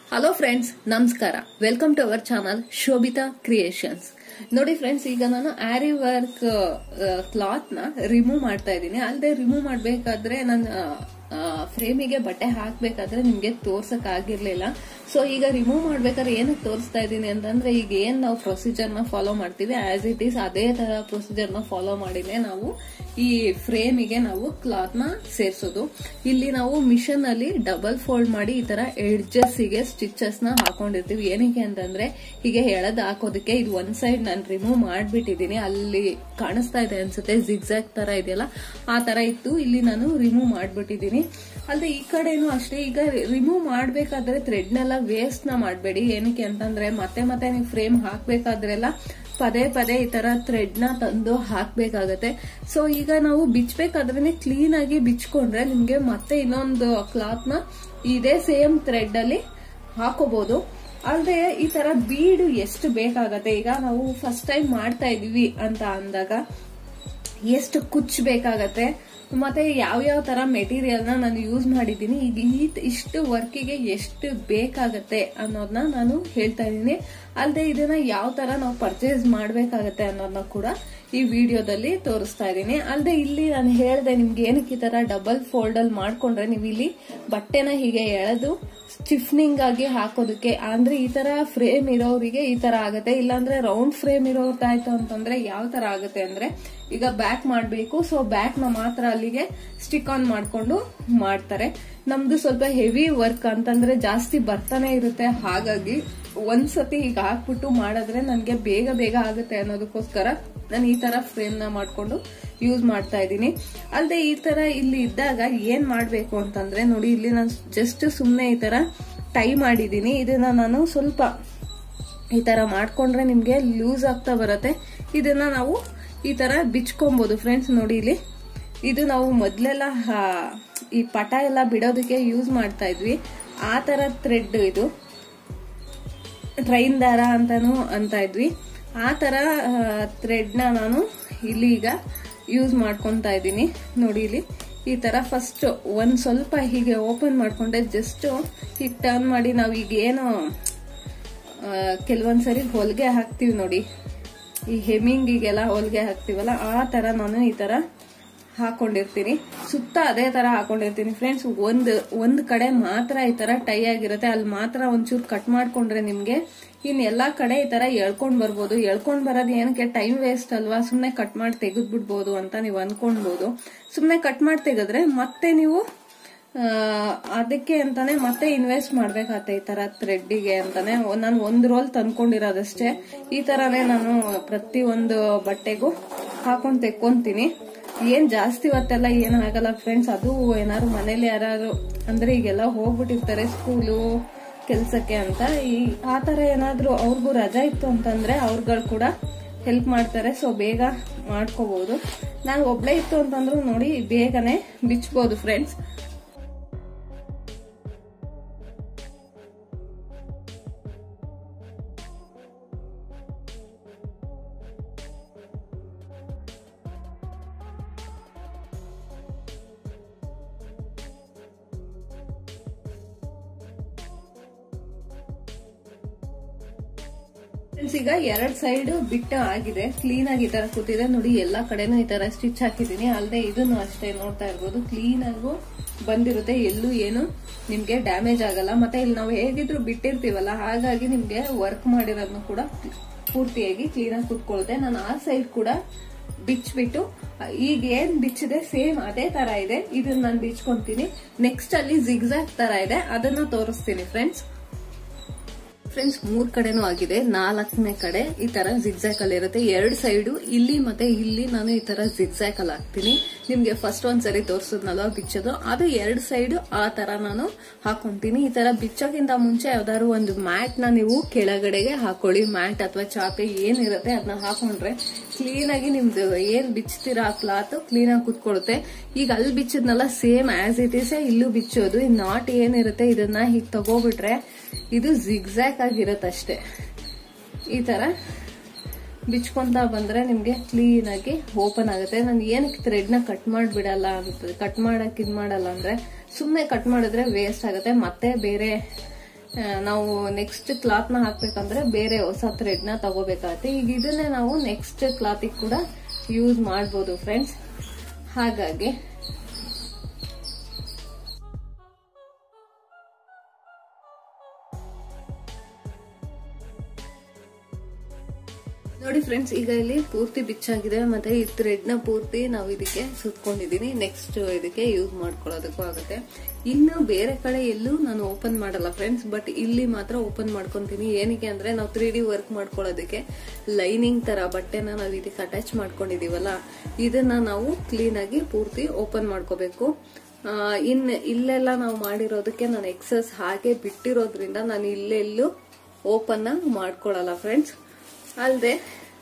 hello friends ನಮಸ್ಕಾರ welcome to our channel Shobhita creations ನೋಡಿ friends ಈಗ ನಾನು ಆರಿ ವರ್ಕ್ ಕ್ಲಾತ್ ನ ರಿಮೂವ್ ಮಾಡ್ತಾ ಇದ್ದೀನಿ ಅಲ್ಲದೆ ರಿಮೂವ್ ಮಾಡ್ಬೇಕಾದ್ರೆ ನಾನು ಫ್ರೇಮಿಗೆ ಬಟ್ಟೆ ಹಾಕ್ಬೇಕಾದ್ರೆ ನಿಮ್ಗೆ ತೋರ್ಸಕ್ ಆಗಿರ್ಲಿಲ್ಲ ಸೊ ಈಗ ರಿಮೂವ್ ಮಾಡ್ಬೇಕಾದ್ರೆ ಏನಕ್ಕೆ ತೋರಿಸ್ತಾ ಇದ್ದೀನಿ ಅಂತಂದ್ರೆ ಈಗ ಏನ್ ನಾವು ಪ್ರೊಸೀಜರ್ ನ ಫಾಲೋ ಮಾಡ್ತೀವಿ ಆಸ್ ಇಟ್ ಈಸ್ ಅದೇ ತರ ಪ್ರೊಸೀಜರ್ ನ ಫಾಲೋ ಮಾಡಿನೇ ನಾವು ಈ ಫ್ರೇಮಿಗೆ ನಾವು ಕ್ಲಾತ್ ನ ಸೇರ್ಸೋದು ಇಲ್ಲಿ ನಾವು ಮಿಷನ್ ಅಲ್ಲಿ ಡಬಲ್ ಫೋಲ್ಡ್ ಮಾಡಿ ಈ ತರ ಎಡ್ಜಸ್ ಗೆ ಸ್ಟಿಚಸ್ ನ ಹಾಕೊಂಡಿರ್ತೀವಿ ಏನಕ್ಕೆ ಅಂತಂದ್ರೆ ಹೀಗೆ ಎಳೆದ್ ಹಾಕೋದಕ್ಕೆ ಇದು ಒಂದ್ ಸೈಡ್ ನಾನು ರಿಮೂವ್ ಮಾಡ್ಬಿಟ್ಟಿದೀನಿ ಅಲ್ಲಿ ಕಾಣಿಸ್ತಾ ಇದೆ ಅನ್ಸುತ್ತೆ ಜಿಗ್ಜಾಗ್ ತರ ಇದೆಯಲ್ಲ ಆ ತರ ಇತ್ತು ಇಲ್ಲಿ ನಾನು ರಿಮೂವ್ ಮಾಡ್ಬಿಟ್ಟಿದೀನಿ ಅಲ್ಲದೆ ಈ ಕಡೆನೂ ಅಷ್ಟೇ ಈಗ ರಿಮೂವ್ ಮಾಡ್ಬೇಕಾದ್ರೆ ಥ್ರೆಡ್ ನೆಲ್ಲ ವೇಸ್ಟ್ ನ ಮಾಡಬೇಡಿ ಏನಕ್ಕೆ ಅಂತಂದ್ರೆ ಮತ್ತೆ ಮತ್ತೆ ನೀವು ಫ್ರೇಮ್ ಹಾಕ್ಬೇಕಾದ್ರೆಲ್ಲ ಪದೇ ಪದೇ ಈ ತರ ಥ್ರೆಡ್ ನ ತಂದು ಹಾಕ್ಬೇಕಾಗತ್ತೆ ಸೊ ಈಗ ನಾವು ಬಿಚ್ಚಬೇಕಾದ್ರೆ ಕ್ಲೀನ್ ಆಗಿ ಬಿಚ್ಕೊಂಡ್ರೆ ನಿಮ್ಗೆ ಮತ್ತೆ ಇನ್ನೊಂದು ಕ್ಲಾತ್ ನ ಇದೇ ಸೇಮ್ ಥ್ರೆಡ್ ಅಲ್ಲಿ ಹಾಕೋಬಹುದು ಅಲ್ಲದೆ ಈ ತರ ಬೀಡು ಎಷ್ಟು ಬೇಕಾಗತ್ತೆ ಈಗ ನಾವು ಫಸ್ಟ್ ಟೈಮ್ ಮಾಡ್ತಾ ಇದೀವಿ ಅಂತ ಅಂದಾಗ ಎಷ್ಟು ಕುಚ್ ಬೇಕಾಗತ್ತೆ ಮತ್ತೆ ಯಾವ ಯಾವ ತರ ಮೆಟೀರಿಯಲ್ ನ ನಾನು ಯೂಸ್ ಮಾಡಿದ್ದೀನಿ ಈಗ ಈ ಇಷ್ಟು ವರ್ಕಿಗೆ ಎಷ್ಟು ಬೇಕಾಗತ್ತೆ ಅನ್ನೋದನ್ನ ನಾನು ಹೇಳ್ತಾ ಇದ್ದೀನಿ ಅಲ್ಲದೆ ಇದನ್ನ ಯಾವ ತರ ನಾವು ಪರ್ಚೇಸ್ ಮಾಡ್ಬೇಕಾಗತ್ತೆ ಅನ್ನೋದನ್ನ ಕೂಡ ಈ ವಿಡಿಯೋದಲ್ಲಿ ತೋರಿಸ್ತಾ ಇದ್ದೀನಿ ಅಲ್ಲದೆ ಇಲ್ಲಿ ನಾನು ಹೇಳ್ದೆ ನಿಮ್ಗೆ ಏನಕ್ಕೆ ಈ ತರ ಡಬಲ್ ಫೋಲ್ಡ್ ಅಲ್ಲಿ ಮಾಡ್ಕೊಂಡ್ರೆ ನೀವು ಇಲ್ಲಿ ಬಟ್ಟೆನ ಹೀಗೆ ಎಳೆದು ಸ್ಟಿಫ್ನಿಂಗ್ ಆಗಿ ಹಾಕೋದಕ್ಕೆ ಅಂದ್ರೆ ಈ ತರ ಫ್ರೇಮ್ ಇರೋರಿಗೆ ಈ ತರ ಆಗತ್ತೆ ಇಲ್ಲಾಂದ್ರೆ ರೌಂಡ್ ಫ್ರೇಮ್ ಇರೋದಾಯ್ತು ಅಂತಂದ್ರೆ ಯಾವ ತರ ಆಗುತ್ತೆ ಅಂದ್ರೆ ಈಗ ಬ್ಯಾಕ್ ಮಾಡ್ಬೇಕು ಸೊ ಬ್ಯಾಕ್ ನ ಮಾತ್ರ ಅಲ್ಲಿಗೆ ಸ್ಟಿಕ್ ಆನ್ ಮಾಡ್ಕೊಂಡು ಮಾಡ್ತಾರೆ ನಮ್ದು ಸ್ವಲ್ಪ ಹೆವಿ ವರ್ಕ್ ಅಂತಂದ್ರೆ ಜಾಸ್ತಿ ಬರ್ತಾನೆ ಇರುತ್ತೆ ಹಾಗಾಗಿ ಒಂದ್ಸತಿ ಈಗ ಹಾಕ್ಬಿಟ್ಟು ಮಾಡಿದ್ರೆ ನನ್ಗೆ ಬೇಗ ಬೇಗ ಆಗುತ್ತೆ ಅನ್ನೋದಕ್ಕೋಸ್ಕರ ನಾನು ಈ ತರ ಫ್ರೇಮ್ ನ ಮಾಡ್ಕೊಂಡು ಯೂಸ್ ಮಾಡ್ತಾ ಇದ್ದೀನಿ ಅಲ್ಲದೆ ಈ ತರ ಇಲ್ಲಿ ಇದ್ದಾಗ ಏನ್ ಮಾಡ್ಬೇಕು ಅಂತಂದ್ರೆ ನೋಡಿ ಇಲ್ಲಿ ನಾನು ಜಸ್ಟ್ ಸುಮ್ನೆ ಈ ತರ ಟೈ ಮಾಡಿದೀನಿ ಇದನ್ನ ನಾನು ಸ್ವಲ್ಪ ಈ ತರ ಮಾಡ್ಕೊಂಡ್ರೆ ನಿಮ್ಗೆ ಲೂಸ್ ಆಗ್ತಾ ಬರುತ್ತೆ ಇದನ್ನ ನಾವು ಈ ತರ ಬಿಚ್ಕೊಬಹುದು ಫ್ರೆಂಡ್ಸ್ ನೋಡಿ ಇಲ್ಲಿ ಇದು ನಾವು ಮೊದ್ಲೆಲ್ಲ ಈ ಪಟ ಎಲ್ಲ ಬಿಡೋದಕ್ಕೆ ಯೂಸ್ ಮಾಡ್ತಾ ಇದ್ವಿ ಆ ತರ ಥ್ರೆಡ್ ಇದು ಟ್ರೈನ್ ದಾರ ಅಂತಾನು ಅಂತ ಇದ್ವಿ ಆ ತರ ಥ್ರೆಡ್ ನ ನಾನು ಇಲ್ಲಿ ಈಗ ಯೂಸ್ ಮಾಡ್ಕೊಂತಾ ಇದ್ದೀನಿ ನೋಡಿ ಇಲ್ಲಿ ಈ ತರ ಫಸ್ಟ್ ಒಂದ್ ಸ್ವಲ್ಪ ಹೀಗೆ ಓಪನ್ ಮಾಡ್ಕೊಂಡೆ ಜಸ್ಟ್ ಹೀಗೆ ಟರ್ನ್ ಮಾಡಿ ನಾವ್ ಈಗ ಏನು ಕೆಲವೊಂದ್ಸರಿ ಹೊಲಿಗೆ ಹಾಕ್ತಿವಿ ನೋಡಿ ಈ ಹೆಮ್ಮಿಂಗಿಗೆಲ್ಲ ಹೊಲಿಗೆ ಹಾಕ್ತಿವಲ್ಲ ಆ ತರ ನಾನು ಈ ತರ ಹಾಕೊಂಡಿರ್ತೀನಿ ಸುತ್ತ ಅದೇ ತರ ಹಾಕೊಂಡಿರ್ತೀನಿ ಫ್ರೆಂಡ್ಸ್ ಒಂದ್ ಒಂದ್ ಕಡೆ ಮಾತ್ರ ಈ ತರ ಟೈ ಆಗಿರುತ್ತೆ ಅಲ್ಲಿ ಮಾತ್ರ ಒಂಚೂರು ಕಟ್ ಮಾಡ್ಕೊಂಡ್ರೆ ನಿಮ್ಗೆ ಇನ್ ಎಲ್ಲಾ ಕಡೆ ಈ ತರ ಎಳ್ಕೊಂಡ್ ಬರ್ಬೋದು ಎಳ್ಕೊಂಡ್ ಬರೋದು ಏನಕ್ಕೆ ಟೈಮ್ ವೇಸ್ಟ್ ಅಲ್ವಾ ಸುಮ್ನೆ ಕಟ್ ಮಾಡಿ ತೆಗೆದ್ ಬಿಡ್ಬೋದು ಅಂತ ನೀವು ಅನ್ಕೊಳ್ಬಹುದು ಸುಮ್ನೆ ಕಟ್ ಮಾಡಿ ತೆಗೆದ್ರೆ ಮತ್ತೆ ನೀವು ಅದಕ್ಕೆ ಅಂತಾನೆ ಮತ್ತೆ ಇನ್ವೆಸ್ಟ್ ಮಾಡ್ಬೇಕಾಗತ್ತೆ ಈ ತರ ಥ್ರೆಡ್ಡಿಗೆ ಅಂತಾನೆ ನಾನು ಒಂದ್ ರೋಲ್ ತಂದ್ಕೊಂಡಿರೋದಷ್ಟೇ ಈ ತರಾನೇ ನಾನು ಪ್ರತಿ ಒಂದು ಬಟ್ಟೆಗೂ ಹಾಕೊಂಡ್ ತೆಕ್ಕೊಂತೀನಿ ಏನ್ ಜಾಸ್ತಿ ಹೊತ್ತೆಲ್ಲ ಏನ್ ಆಗಲ್ಲ ಫ್ರೆಂಡ್ಸ್ ಅದು ಏನಾದ್ರು ಮನೇಲಿ ಯಾರು ಅಂದ್ರೆ ಈಗೆಲ್ಲ ಹೋಗ್ಬಿಟ್ಟಿರ್ತಾರೆ ಸ್ಕೂಲು ಕೆಲ್ಸಕ್ಕೆ ಅಂತ ಈ ಆತರ ಏನಾದ್ರು ಅವ್ರಿಗೂ ರಜಾ ಇತ್ತು ಅಂತಂದ್ರೆ ಅವ್ರುಗಳು ಕೂಡ ಹೆಲ್ಪ್ ಮಾಡ್ತಾರೆ ಸೊ ಬೇಗ ಮಾಡ್ಕೋಬಹುದು ನಾನು ಒಬ್ಳೆ ಇತ್ತು ಅಂತಂದ್ರು ನೋಡಿ ಬೇಗನೆ ಬಿಚ್ಬೋದು ಫ್ರೆಂಡ್ಸ್ ಈಗ ಎರಡ್ ಸೈಡ್ ಬಿಟ್ಟ ಆಗಿದೆ ಕ್ಲೀನ್ ಆಗಿ ಈ ತರ ಕೂತಿದೆ ನೋಡಿ ಎಲ್ಲಾ ಕಡೆನೂ ಈ ತರ ಸ್ಟಿಚ್ ಹಾಕಿದೀನಿ ಅಲ್ಲದೆ ಇದನ್ನು ಅಷ್ಟೇ ನೋಡ್ತಾ ಇರ್ಬೋದು ಕ್ಲೀನ್ ಆಗು ಬಂದಿರುತ್ತೆ ಎಲ್ಲೂ ಏನು ನಿಮ್ಗೆ ಡ್ಯಾಮೇಜ್ ಆಗಲ್ಲ ಮತ್ತೆ ಇಲ್ಲಿ ನಾವು ಹೇಗಿದ್ರು ಬಿಟ್ಟಿರ್ತೀವಲ್ಲ ಹಾಗಾಗಿ ನಿಮ್ಗೆ ವರ್ಕ್ ಮಾಡಿರೋದನ್ನು ಕೂಡ ಪೂರ್ತಿಯಾಗಿ ಕ್ಲೀನ್ ಆಗಿ ಕುತ್ಕೊಳ್ಳುತ್ತೆ ನಾನು ಆ ಸೈಡ್ ಕೂಡ ಬಿಚ್ಬಿಟ್ಟು ಈಗ ಏನ್ ಬಿಚ್ಚಿದೆ ಸೇಮ್ ಅದೇ ತರ ಇದೆ ಇದನ್ನ ನಾನು ಬಿಚ್ಕೊಂತೀನಿ ನೆಕ್ಸ್ಟ್ ಅಲ್ಲಿ ಜಿಗ್ಜಾಗ್ ತರ ಇದೆ ಅದನ್ನ ತೋರಿಸ್ತೀನಿ ಫ್ರೆಂಡ್ಸ್ ಫ್ರೆಂಡ್ಸ್ ಮೂರ್ ಕಡೆನೂ ಆಗಿದೆ ನಾಲ್ಕನೇ ಕಡೆ ಈ ತರ ಜಿಗ್ಜಾಕ್ ಅಲ್ಲಿ ಇರುತ್ತೆ ಎರಡ್ ಸೈಡು ಇಲ್ಲಿ ಮತ್ತೆ ಇಲ್ಲಿ ನಾನು ಈ ತರ ಜಿಗ್ಜಾಕ್ ಅಲ್ಲಿ ಹಾಕ್ತೀನಿ ನಿಮ್ಗೆ ಫಸ್ಟ್ ಒಂದ್ ಸರಿ ತೋರ್ಸದ್ನಲ್ವ ಬಿಚ್ಚೋದು ಅದು ಎರಡ್ ಸೈಡ್ ಆ ತರ ನಾನು ಹಾಕೊಂತೀನಿ ಈ ತರ ಬಿಚ್ಚೋಕ್ಕಿಂತ ಮುಂಚೆ ಯಾವ್ದಾದ್ರು ಒಂದು ಮ್ಯಾಟ್ ನ ನೀವು ಕೆಳಗಡೆಗೆ ಹಾಕೊಳ್ಳಿ ಮ್ಯಾಟ್ ಅಥವಾ ಚಾಪೆ ಏನಿರುತ್ತೆ ಅದನ್ನ ಹಾಕೊಂಡ್ರೆ ಕ್ಲೀನ್ ಆಗಿ ನಿಮ್ದು ಏನ್ ಬಿಚ್ತೀರಾ ಆ ಕ್ಲಾತ್ ಕ್ಲೀನ್ ಆಗಿ ಕುತ್ಕೊಳ್ಳುತ್ತೆ ಈಗ ಅಲ್ಲಿ ಬಿಚ್ಚಿದ್ನಲ್ಲ ಸೇಮ್ ಆಸ್ ಇಟ್ ಈಸ್ ಇಲ್ಲೂ ಬಿಚ್ಚೋದು ಈ ನಾಟ್ ಏನಿರುತ್ತೆ ಇದನ್ನ ಹೀಗ್ ತಗೋಬಿಟ್ರೆ ಇದು ಜಿಗ್ಜಾಕ್ ಆಗಿರತ್ತಷ್ಟೇ ಈ ತರ ಬಿಚ್ಕೊಂತ ಬಂದ್ರೆ ನಿಮ್ಗೆ ಕ್ಲೀನ್ ಆಗಿ ಓಪನ್ ಆಗುತ್ತೆ ನಾನು ಏನಕ್ಕೆ ಥ್ರೆಡ್ ನ ಕಟ್ ಮಾಡ್ಬಿಡಲ್ಲ ಅಂತ ಕಟ್ ಮಾಡಕ್ ಇದ್ ಮಾಡಲ್ಲ ಅಂದ್ರೆ ಸುಮ್ನೆ ಕಟ್ ಮಾಡಿದ್ರೆ ವೇಸ್ಟ್ ಆಗುತ್ತೆ ಮತ್ತೆ ಬೇರೆ ಆ, ನಾವು ನೆಕ್ಸ್ಟ್ ಕ್ಲಾತ್ ನ ಹಾಕ್ಬೇಕಂದ್ರೆ ಬೇರೆ ಹೊಸ ಥ್ರೆಡ್ ನ ತಗೋಬೇಕಾಗತ್ತೆ ಈಗ ಇದನ್ನೇ ನಾವು ನೆಕ್ಸ್ಟ್ ಕ್ಲಾತಿಗೆ ಕೂಡ ಯೂಸ್ ಮಾಡ್ಬೋದು ಫ್ರೆಂಡ್ಸ್ ಹಾಗಾಗಿ ನೋಡಿ ಫ್ರೆಂಡ್ಸ್ ಈಗ ಇಲ್ಲಿ ಪೂರ್ತಿ ಬಿಚ್ಚಾಗಿದೆ ಮತ್ತೆ ಈ ಥ್ರೆಡ್ ನ ಪೂರ್ತಿ ನಾವು ಇದಕ್ಕೆ ಸುತ್ಕೊಂಡಿದೀನಿ ನೆಕ್ಸ್ಟ್ ಇದಕ್ಕೆ ಯೂಸ್ ಮಾಡ್ಕೊಳ್ಳೋದಕ್ಕೂ ಆಗುತ್ತೆ ಇನ್ನು ಬೇರೆ ಕಡೆ ಎಲ್ಲೂ ನಾನು ಓಪನ್ ಮಾಡಲ್ಲ ಫ್ರೆಂಡ್ಸ್ ಬಟ್ ಇಲ್ಲಿ ಮಾತ್ರ ಓಪನ್ ಮಾಡ್ಕೊಂತೀನಿ ಏನಕ್ಕೆ ಅಂದ್ರೆ ನಾವು ತ್ರೀ ಡಿ ವರ್ಕ್ ಮಾಡ್ಕೊಳ್ಳೋದಕ್ಕೆ ಲೈನಿಂಗ್ ತರ ಬಟ್ಟೆನ ನಾವು ಇದಕ್ಕೆ ಅಟ್ಯಾಚ್ ಮಾಡ್ಕೊಂಡಿದೀವಲ್ಲ ಇದನ್ನ ನಾವು ಕ್ಲೀನ್ ಆಗಿ ಪೂರ್ತಿ ಓಪನ್ ಮಾಡ್ಕೋಬೇಕು ಆ, ಇನ್ ಇಲ್ಲೆಲ್ಲ ನಾವು ಮಾಡಿರೋದಕ್ಕೆ ನಾನು ಎಕ್ಸಸ್ ಹಾಗೆ ಬಿಟ್ಟಿರೋದ್ರಿಂದ ನಾನು ಇಲ್ಲೆಲ್ಲೂ ಓಪನ್ ಮಾಡ್ಕೊಳಲ್ಲ ಫ್ರೆಂಡ್ಸ್ ಅಲ್ಲದೆ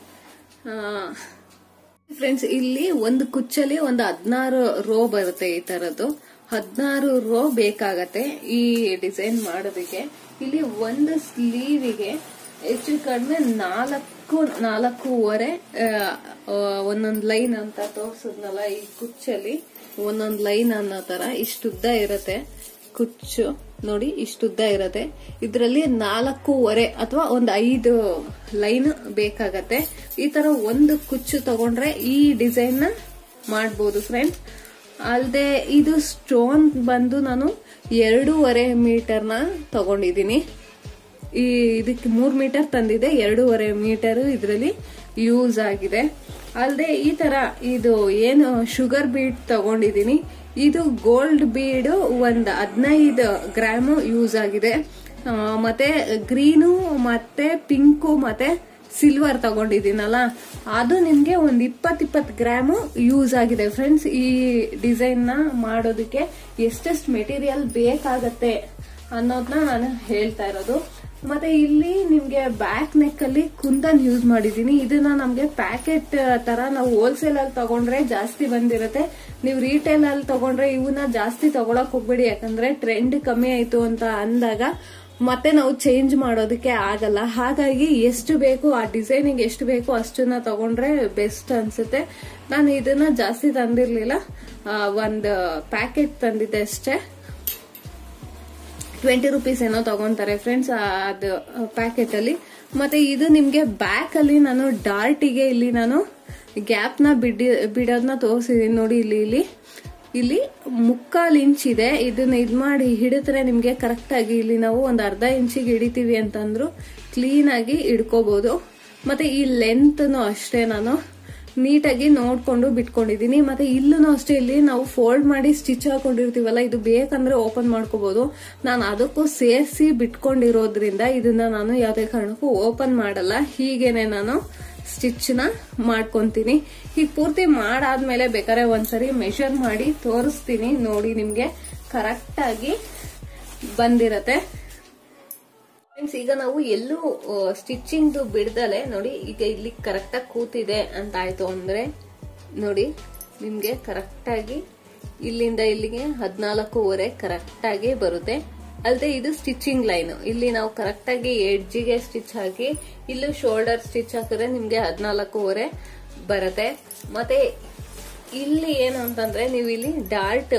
ಫ್ರೆಂಡ್ಸ್ ಇಲ್ಲಿ ಒಂದು ಕುಚ್ಚಲ್ಲಿ ಒಂದು ಹದಿನಾರು ರೋ ಬರುತ್ತೆ ಈ ತರದ್ದು ಹದಿನಾರು ರೋ ಬೇಕಾಗತ್ತೆ ಈ ಡಿಸೈನ್ ಮಾಡೋದಕ್ಕೆ ಇಲ್ಲಿ ಒಂದು ಸ್ಲೀವಿಗೆ ಹೆಚ್ಚು ಕಡಿಮೆ ನಾಲ್ಕು ನಾಲ್ಕೂವರೆ ಒಂದೊಂದು ಲೈನ್ ಅಂತ ತೋರ್ಸದ್ನಲ್ಲ ಈ ಕುಚ್ಚಲ್ಲಿ ಒಂದೊಂದು ಲೈನ್ ಅನ್ನೋ ತರ ಇಷ್ಟುದ್ದ ಇರತ್ತೆ ಕುಚ್ಚು ನೋಡಿ ಇಷ್ಟುದ್ದ ಇರತ್ತೆ ಇದರಲ್ಲಿ ನಾಲ್ಕೂವರೆ ಅಥವಾ ಒಂದು ಐದು ಲೈನ್ ಬೇಕಾಗತ್ತೆ ಈ ತರ ಒಂದು ಕುಚ್ಚು ತಗೊಂಡ್ರೆ ಈ ಡಿಸೈನ್ ನ ಮಾಡ್ಬೋದು ಫ್ರೆಂಡ್ಸ್ ಅಲ್ಲದೆ ಇದು ಸ್ಟೋನ್ ಬಂದು ನಾನು ಎರಡೂವರೆ ಮೀಟರ್ನ ತಗೊಂಡಿದ್ದೀನಿ ಈ ಇದಕ್ಕೆ ಮೂರ್ ಮೀಟರ್ ತಂದಿದೆ ಎರಡೂವರೆ ಮೀಟರ್ ಇದರಲ್ಲಿ ಯೂಸ್ ಆಗಿದೆ ಅಲ್ಲದೆ ಈ ತರ ಇದು ಏನು ಶುಗರ್ ಬೀಡ್ ತಗೊಂಡಿದ್ದೀನಿ ಇದು ಗೋಲ್ಡ್ ಬೀಡ್ ಒಂದ್ ಹದಿನೈದು ಗ್ರಾಮ್ ಯೂಸ್ ಆಗಿದೆ ಆ, ಮತ್ತೆ ಗ್ರೀನು ಮತ್ತೆ ಪಿಂಕು ಮತ್ತೆ ಸಿಲ್ವರ್ ತಗೊಂಡಿದ್ದೀನಲ್ಲ ಅದು ನಿಮ್ಗೆ ಒಂದ್ ಇಪ್ಪತ್ ಇಪ್ಪತ್ ಗ್ರಾಮ್ ಯೂಸ್ ಆಗಿದೆ ಫ್ರೆಂಡ್ಸ್ ಈ ಡಿಸೈನ್ ನ ಮಾಡೋದಕ್ಕೆ ಎಷ್ಟೆಷ್ಟು ಮೆಟೀರಿಯಲ್ ಬೇಕಾಗತ್ತೆ ಅನ್ನೋದನ್ನ ನಾನು ಹೇಳ್ತಾ ಇರೋದು ಮತ್ತೆ ಇಲ್ಲಿ ನಿಮ್ಗೆ ಬ್ಯಾಕ್ ನೆಕ್ ಅಲ್ಲಿ ಕುಂದನ್ ಯೂಸ್ ಮಾಡಿದೀನಿ ಇದನ್ನ ನಮ್ಗೆ ಪ್ಯಾಕೆಟ್ ತರ ನಾವು ಹೋಲ್ಸೇಲ್ ಅಲ್ಲಿ ತಗೊಂಡ್ರೆ ಜಾಸ್ತಿ ಬಂದಿರುತ್ತೆ ನೀವು ರಿಟೇಲ್ ಅಲ್ಲಿ ತಗೊಂಡ್ರೆ ಇವನ್ನ ಜಾಸ್ತಿ ತಗೊಳಕ್ ಹೋಗ್ಬೇಡಿ ಯಾಕಂದ್ರೆ ಟ್ರೆಂಡ್ ಕಮ್ಮಿ ಆಯ್ತು ಅಂತ ಅಂದಾಗ ಮತ್ತೆ ನಾವು ಚೇಂಜ್ ಮಾಡೋದಕ್ಕೆ ಆಗಲ್ಲ ಹಾಗಾಗಿ ಎಷ್ಟು ಬೇಕು ಆ ಡಿಸೈನಿಗೆ ಎಷ್ಟು ಬೇಕು ಅಷ್ಟನ್ನ ತಗೊಂಡ್ರೆ ಬೆಸ್ಟ್ ಅನ್ಸುತ್ತೆ ನಾನು ಇದನ್ನ ಜಾಸ್ತಿ ತಂದಿರ್ಲಿಲ್ಲ ಆ, ಒಂದ್ ಪ್ಯಾಕೆಟ್ ತಂದಿದ್ದೆ ಅಷ್ಟೇ ಟ್ವೆಂಟಿ ರುಪೀಸ್ ಏನೋ ತಗೊಂತಾರೆ ಫ್ರೆಂಡ್ಸ್ ಅದು ಪ್ಯಾಕೆಟ್ ಅಲ್ಲಿ ಮತ್ತೆ ಇದು ನಿಮ್ಗೆ ಬ್ಯಾಕ್ ಅಲ್ಲಿ ನಾನು ಡಾರ್ಟಿಗೆ ಇಲ್ಲಿ ನಾನು ಗ್ಯಾಪ್ ನ ಬಿಡಿ ಬಿಡೋದನ್ನ ತೋರಿಸಿದೀನಿ ನೋಡಿ ಇಲ್ಲಿ ಇಲ್ಲಿ ಇಲ್ಲಿ ಮುಕ್ಕಾಲ್ ಇಂಚ್ ಇದೆ ಇದನ್ನ ಇದ್ ಮಾಡಿ ಹಿಡಿದ್ರೆ ನಿಮ್ಗೆ ಕರೆಕ್ಟ್ ಆಗಿ ಇಲ್ಲಿ ನಾವು ಒಂದ್ ಅರ್ಧ ಇಂಚಿಗೆ ಹಿಡಿತೀವಿ ಅಂತಂದ್ರು ಕ್ಲೀನ್ ಆಗಿ ಹಿಡ್ಕೋಬಹುದು ಮತ್ತೆ ಈ ಲೆಂತ್ನು ಅಷ್ಟೇ ನಾನು ನೀಟಾಗಿ ನೋಡ್ಕೊಂಡು ಬಿಟ್ಕೊಂಡಿದೀನಿ ಮತ್ತೆ ಇಲ್ಲೂ ಅಷ್ಟೇ ಇಲ್ಲಿ ನಾವು ಫೋಲ್ಡ್ ಮಾಡಿ ಸ್ಟಿಚ್ ಹಾಕೊಂಡಿರ್ತೀವಲ್ಲ ಇದು ಬೇಕಂದ್ರೆ ಓಪನ್ ಮಾಡ್ಕೋಬಹುದು ನಾನು ಅದಕ್ಕೂ ಸೇರಿಸಿ ಬಿಟ್ಕೊಂಡಿರೋದ್ರಿಂದ ಇದನ್ನ ನಾನು ಯಾವುದೇ ಕಾರಣಕ್ಕೂ ಓಪನ್ ಮಾಡಲ್ಲ ಹೀಗೇನೆ ನಾನು ಸ್ಟಿಚ್ ನ ಮಾಡ್ಕೊಂತೀನಿ ಈಗ ಪೂರ್ತಿ ಮಾಡಾದ್ಮೇಲೆ ಬೇಕಾದ್ರೆ ಒಂದ್ಸರಿ ಮೆಷರ್ ಮಾಡಿ ತೋರಿಸ್ತೀನಿ ನೋಡಿ ನಿಮ್ಗೆ ಕರೆಕ್ಟ್ ಆಗಿ ಬಂದಿರತ್ತೆ ಫ್ರೆಂಡ್ಸ್ ಈಗ ನಾವು ಎಲ್ಲೂ ಸ್ಟಿಚಿಂಗ್ ಬಿಡ್ದಲೆ ನೋಡಿ ಈಗ ಇಲ್ಲಿ ಕರೆಕ್ಟ್ ಆಗಿ ಕೂತಿದೆ ಅಂತ ಆಯ್ತು ಅಂದ್ರೆ ನೋಡಿ ನಿಮ್ಗೆ ಕರೆಕ್ಟ್ ಆಗಿ ಇಲ್ಲಿಂದ ಇಲ್ಲಿಗೆ ಹದಿನಾಲ್ಕೂವರೆ ಕರೆಕ್ಟ್ ಆಗಿ ಬರುತ್ತೆ ಅಲ್ಲದೆ ಇದು ಸ್ಟಿಚಿಂಗ್ ಲೈನ್ ಇಲ್ಲಿ ನಾವು ಕರೆಕ್ಟ್ ಆಗಿ ಎಡ್ಜಿಗೆ ಸ್ಟಿಚ್ ಹಾಕಿ ಇಲ್ಲೂ ಶೋಲ್ಡರ್ ಸ್ಟಿಚ್ ಹಾಕಿದ್ರೆ ನಿಮ್ಗೆ ಹದಿನಾಲ್ಕೂವರೆ ಬರುತ್ತೆ ಮತ್ತೆ ಇಲ್ಲಿ ಏನು ಅಂತಂದ್ರೆ ನೀವು ಇಲ್ಲಿ ಡಾರ್ಟ್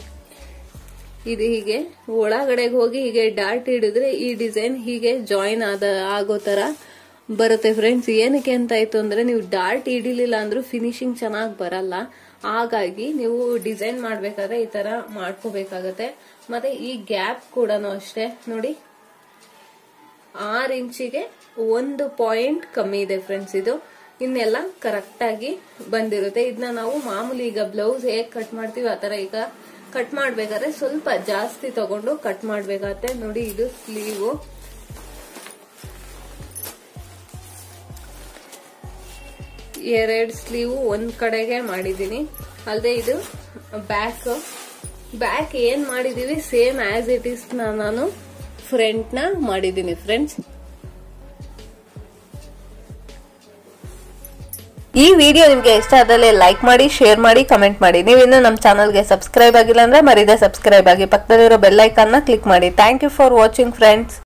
ಇದು ಹೀಗೆ ಒಳಗಡೆಗೆ ಹೋಗಿ ಹೀಗೆ ಡಾರ್ಟ್ ಹಿಡಿದ್ರೆ ಈ ಡಿಸೈನ್ ಹೀಗೆ ಜಾಯಿನ್ ಆದ ಆಗೋ ತರ ಬರುತ್ತೆ ಫ್ರೆಂಡ್ಸ್ ಏನಕ್ಕೆ ಅಂತ ಆಯ್ತು ಅಂದ್ರೆ ನೀವು ಡಾರ್ಟ್ ಹಿಡಿಲಿಲ್ಲ ಅಂದ್ರೂ ಫಿನಿಶಿಂಗ್ ಚೆನ್ನಾಗಿ ಬರಲ್ಲ ಹಾಗಾಗಿ ನೀವು ಡಿಸೈನ್ ಮಾಡ್ಬೇಕಾದ್ರೆ ಈ ತರ ಮಾಡ್ಕೋಬೇಕಾಗತ್ತೆ ಮತ್ತೆ ಈ ಗ್ಯಾಪ್ ಕೂಡ ಅಷ್ಟೇ ನೋಡಿ ಆರ್ ಇಂಚಿಗೆ ಒಂದು ಪಾಯಿಂಟ್ ಕಮ್ಮಿ ಇದೆ ಫ್ರೆಂಡ್ಸ್ ಇದು ಇನ್ನೆಲ್ಲ ಕರೆಕ್ಟ್ ಆಗಿ ಬಂದಿರುತ್ತೆ ಇದನ್ನ ನಾವು ಮಾಮೂಲಿ ಈಗ ಬ್ಲೌಸ್ ಹೇಗ್ ಕಟ್ ಮಾಡ್ತೀವಿ ಆತರ ಈಗ ಕಟ್ ಮಾಡ್ಬೇಕಾದ್ರೆ ಸ್ವಲ್ಪ ಜಾಸ್ತಿ ತಗೊಂಡು ಕಟ್ ಮಾಡ್ಬೇಕಾಗತ್ತೆ ನೋಡಿ ಇದು ಸ್ಲೀವು ಎರಡ್ ಸ್ಲೀವ್ ಒಂದ್ ಕಡೆಗೆ ಮಾಡಿದೀನಿ ಅಲ್ಲದೆ ಇದು ಬ್ಯಾಕ್ ಬ್ಯಾಕ್ ಏನ್ ಮಾಡಿದೀವಿ ಸೇಮ್ ಆಸ್ ಇಟ್ ಇಸ್ ನಾನು ಫ್ರಂಟ್ ನ ಮಾಡಿದೀನಿ ಫ್ರೆಂಡ್ಸ್ ಈ ವಿಡಿಯೋ ನಿಮ್ಗೆ ಇಷ್ಟ ಆದಲ್ಲಿ ಲೈಕ್ ಮಾಡಿ ಶೇರ್ ಮಾಡಿ ಕಮೆಂಟ್ ಮಾಡಿ ನೀವು ಇನ್ನು ನಮ್ಮ ಚಾನಲ್ಗೆ ಸಬ್ಸ್ಕ್ರೈಬ್ ಆಗಿಲ್ಲ ಅಂದ್ರೆ ಮರಿದೆ ಸಬ್ಸ್ಕ್ರೈಬ್ ಆಗಿ ಪಕ್ಕದಲ್ಲಿರೋ ಬೆಲ್ ಐಕಾನ್ ನ ಕ್ಲಿಕ್ ಮಾಡಿ thank you for watching friends